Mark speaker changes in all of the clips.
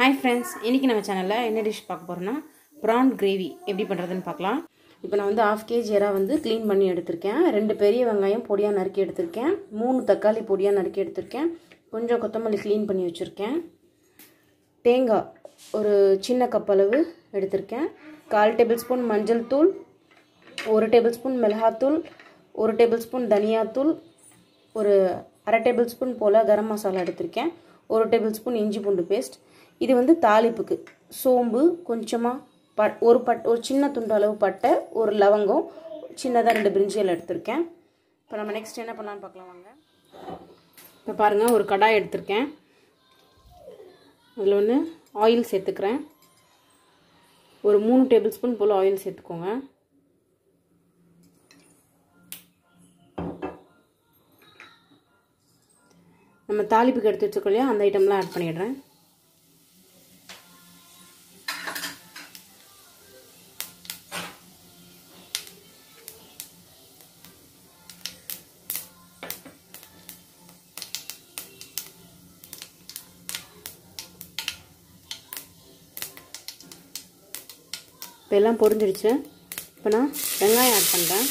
Speaker 1: hi friends இன்றைக்கி நம்ம சேனலில் என்ன டிஷ் பார்க்க போகிறோன்னா ப்ரான் கிரேவி எப்படி பண்ணுறதுன்னு பார்க்கலாம் இப்போ நான் வந்து ஆஃப் கேஜி எறா வந்து க்ளீன் பண்ணி எடுத்திருக்கேன் ரெண்டு பெரிய வெங்காயம் பொடியாக நறுக்கி எடுத்திருக்கேன் மூணு தக்காளி பொடியாக நறுக்கி எடுத்திருக்கேன் கொஞ்சம் கொத்தமல்லி க்ளீன் பண்ணி வச்சுருக்கேன் தேங்காய் ஒரு சின்ன கப் அளவு எடுத்திருக்கேன் கால் டேபிள் ஸ்பூன் மஞ்சள் தூள் ஒரு டேபிள் ஸ்பூன் மிளகாத்தூள் ஒரு டேபிள் ஸ்பூன் தனியாத்தூள் ஒரு அரை டேபிள் ஸ்பூன் போல் கரம் மசாலா எடுத்திருக்கேன் ஒரு டேபிள் ஸ்பூன் இஞ்சி பூண்டு பேஸ்ட் இது வந்து தாளிப்புக்கு சோம்பு கொஞ்சமாக பட் ஒரு பட் ஒரு சின்ன துண்டு அளவு பட்டை ஒரு லவங்கம் சின்னதாக ரெண்டு பிரிஞ்சியல் எடுத்திருக்கேன் இப்போ நம்ம நெக்ஸ்ட் என்ன பண்ணலான்னு பார்க்கலாம் வாங்க இப்போ பாருங்கள் ஒரு கடாய் எடுத்திருக்கேன் அதில் ஒன்று ஆயில் சேர்த்துக்கிறேன் ஒரு மூணு டேபிள் ஸ்பூன் போல் ஆயில் சேர்த்துக்கோங்க நம்ம தாளிப்புக்கு எடுத்து வச்சுக்கோ இல்லையா அந்த ஐட்டம்லாம் ஆட் பண்ணிடுறேன் இப்போ எல்லாம் பொரிஞ்சிடுச்சு இப்போ நான் வெங்காயம் ஆட் பண்ணுறேன்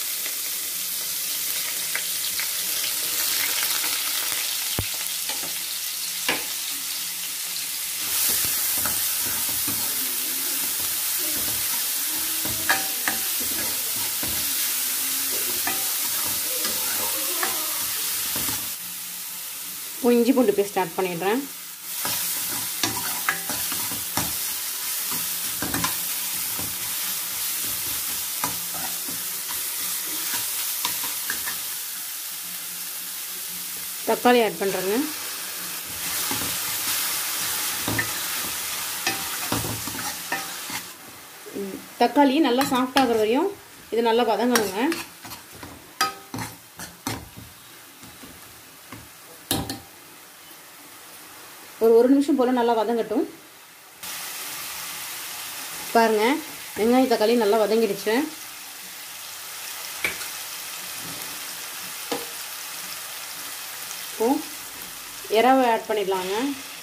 Speaker 1: இப்போ இஞ்சி பூண்டு பேஸ்ட் ஆட் பண்ணிடுறேன் தக்காளி ஆட் பண்ணுறேங்க தக்காளி நல்லா சாஃப்டாகிற வரையும் இது நல்லா வதங்கணுங்க ஒரு ஒரு நிமிஷம் போல் நல்லா வதங்கட்டும் பாருங்கள் வெங்காய தக்காளி நல்லா வதங்கிடுச்சு இப்போ இறாவை ஆட் பண்ணிடலாங்க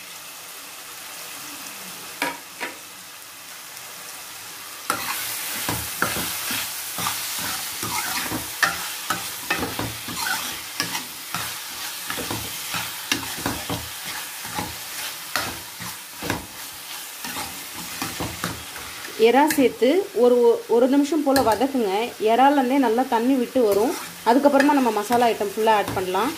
Speaker 1: எறா சேர்த்து ஒரு ஒரு நிமிஷம் போல் வதக்குங்க இறாலேருந்தே நல்லா தண்ணி விட்டு வரும் அதுக்கப்புறமா நம்ம மசாலா ஐட்டம் ஃபுல்லாக ஆட் பண்ணலாம்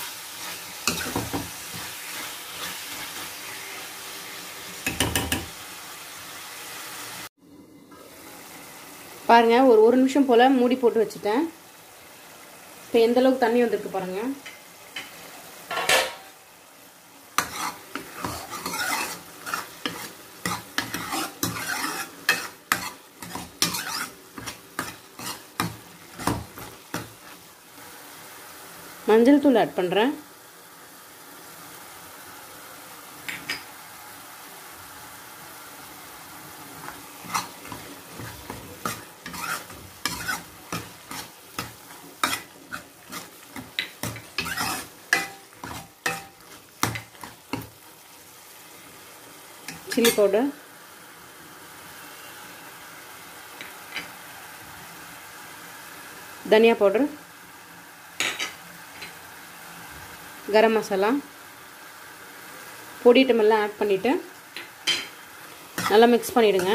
Speaker 1: பாருங்கள் ஒரு ஒரு நிமிஷம் போல் மூடி போட்டு வச்சுட்டேன் இப்போ எந்த அளவுக்கு தண்ணி வந்திருக்கு பாருங்கள் மஞ்சள் தூள் ஆட் பண்ணுறேன் சில்லி பவுடர் தனியா பவுடர் கரம் மசாலா பொடி ஐட்டமெல்லாம் ஆட் பண்ணிவிட்டு நல்லா மிக்ஸ் பண்ணிவிடுங்க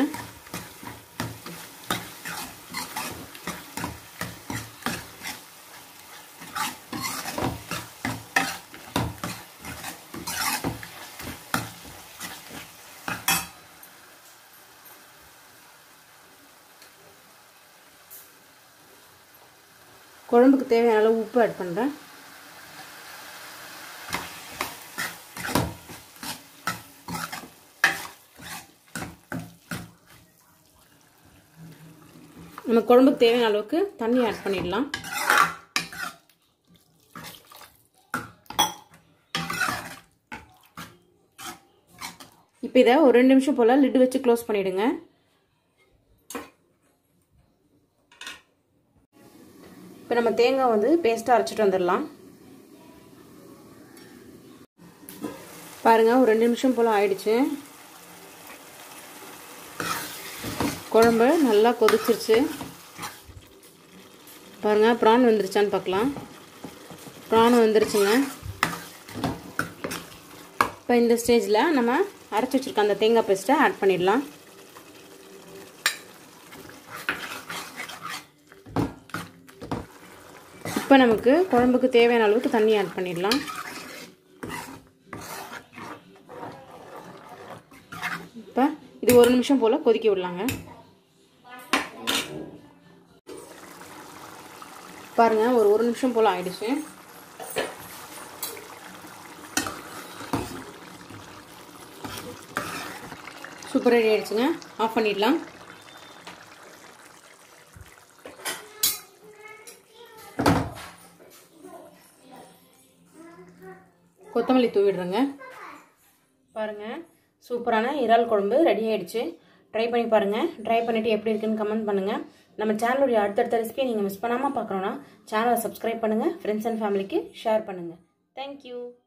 Speaker 1: குழம்புக்கு தேவையான அளவு உப்பு ஆட் பண்ணுறேன் நம்ம குழம்புக்கு தேவையான அளவுக்கு தண்ணி ஆட் பண்ணிடலாம் இப்போ இதை ஒரு ரெண்டு நிமிஷம் போல் லிட்டு வச்சு க்ளோஸ் பண்ணிவிடுங்க இப்போ நம்ம தேங்காய் வந்து பேஸ்ட்டாக அரைச்சிட்டு வந்துடலாம் பாருங்கள் ஒரு ரெண்டு நிமிஷம் போல் ஆயிடுச்சு குழம்பு நல்லா கொதிச்சிருச்சு பாருங்கள் ப்ரான் வந்துருச்சான்னு பார்க்கலாம் ப்ரான் வந்துருச்சுங்க இப்போ இந்த ஸ்டேஜில் நம்ம அரைச்சி வச்சுருக்க அந்த தேங்காய் பேஸ்ட்டை ஆட் பண்ணிடலாம் இப்போ நமக்கு குழம்புக்கு தேவையான அளவுக்கு தண்ணி ஆட் பண்ணிடலாம் இப்போ இது ஒரு நிமிஷம் போல் கொதிக்க விடலாங்க பாருங்கள் ஒரு ஒரு நிமிஷம் போல் ஆயிடுச்சு சூப்பர் ரெடி ஆயிடுச்சுங்க ஆஃப் பண்ணிடலாம் கொத்தமல்லி தூவிடுறேங்க பாருங்கள் சூப்பரான இறால் குழம்பு ரெடி ஆயிடுச்சு ட்ரை பண்ணி பாருங்கள் ட்ரை பண்ணிவிட்டு எப்படி இருக்குன்னு கமெண்ட் பண்ணுங்கள் நம்ம சேனலுடைய அடுத்தடுத்த ரெசிபியை நீங்கள் மிஸ் பண்ணாமல் பார்க்கணுன்னா சேனலை சப்ஸ்கிரைப் பண்ணுங்கள் ஃப்ரெண்ட்ஸ் அண்ட் ஃபேமிலிக்கு ஷேர் பண்ணுங்கள் தேங்க்யூ